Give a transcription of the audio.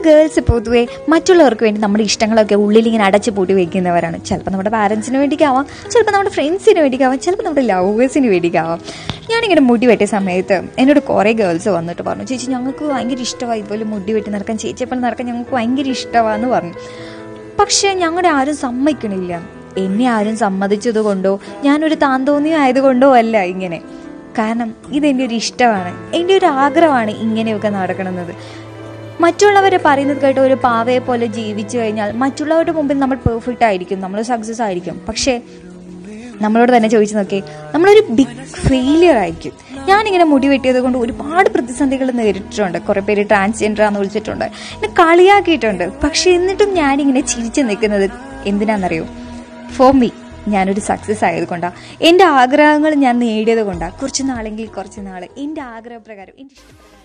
girls പൊതുവെ മറ്റുള്ളവർക്ക് വേണ്ടി നമ്മുടെ ഇഷ്ടങ്ങളൊക്കെ ഉള്ളിൽ ഇങ്ങനെ അടച്ചു പൂട്ടി വെക്കുന്നവരാണ് ചിലപ്പോൾ നമ്മുടെ പാരൻസിന് വേണ്ടിക്കാവാം ചിലപ്പോൾ നമ്മുടെ ഫ്രണ്ട്സിന് വേണ്ടിക്കാവാം ചിലപ്പോൾ നമ്മുടെ ലവേഴ്സിന് വേണ്ടിക്കാവാം ഞാനിങ്ങനെ മുടി വെട്ടിയ സമയത്ത് എന്നോട് കുറേ ഗേൾസ് വന്നിട്ട് പറഞ്ഞു ചേച്ചി ഞങ്ങൾക്ക് ഭയങ്കര ഇഷ്ടമാണ് ഇതുപോലെ മുടി വെട്ടി നടക്കാൻ ചേച്ചിയപ്പോൾ നടക്കാൻ ഞങ്ങൾക്ക് ഭയങ്കര ഇഷ്ടമാണെന്ന് പറഞ്ഞു പക്ഷേ ഞങ്ങളുടെ ആരും സമ്മതിക്കണില്ല എന്നെ ആരും സമ്മതിച്ചത് കൊണ്ടോ ഞാനൊരു താന്തോന്നിയോ ആയതുകൊണ്ടോ അല്ല ഇങ്ങനെ കാരണം ഇതെൻ്റെ ഒരു ഇഷ്ടമാണ് എൻ്റെ ഒരു ആഗ്രഹമാണ് ഇങ്ങനെയൊക്കെ നടക്കണമെന്നത് മറ്റുള്ളവരെ പറയുന്നത് കേട്ട് ഒരു പാവയെ പോലെ ജീവിച്ചു കഴിഞ്ഞാൽ മറ്റുള്ളവരുടെ മുമ്പിൽ നമ്മൾ പെർഫെക്റ്റ് ആയിരിക്കും നമ്മൾ സക്സസ് ആയിരിക്കും പക്ഷേ നമ്മളോട് തന്നെ ചോദിച്ചു നോക്കേ നമ്മളൊരു ബിഗ് ഫെയിലിയർ ആയിരിക്കും ഞാനിങ്ങനെ മുടി വെട്ടിയത് കൊണ്ട് ഒരുപാട് പ്രതിസന്ധികൾ നേരിട്ടിട്ടുണ്ട് കുറേ പേര് ട്രാൻസ്ജെൻഡർ ആണെന്ന് വിളിച്ചിട്ടുണ്ട് എന്നെ കളിയാക്കിയിട്ടുണ്ട് പക്ഷെ എന്നിട്ടും ഞാനിങ്ങനെ ചിരിച്ചു നിൽക്കുന്നത് എന്തിനാണെന്നറിയോ ഫോർ മീ ഞാനൊരു സക്സസ് ആയതുകൊണ്ടാണ് എൻ്റെ ആഗ്രഹങ്ങൾ ഞാൻ നേടിയത് കൊണ്ടാണ് കുറച്ച് നാളെങ്കിൽ കുറച്ച് നാൾ എൻ്റെ ആഗ്രഹപ്രകാരം എൻ്റെ ഇഷ്ടപ്രകാരം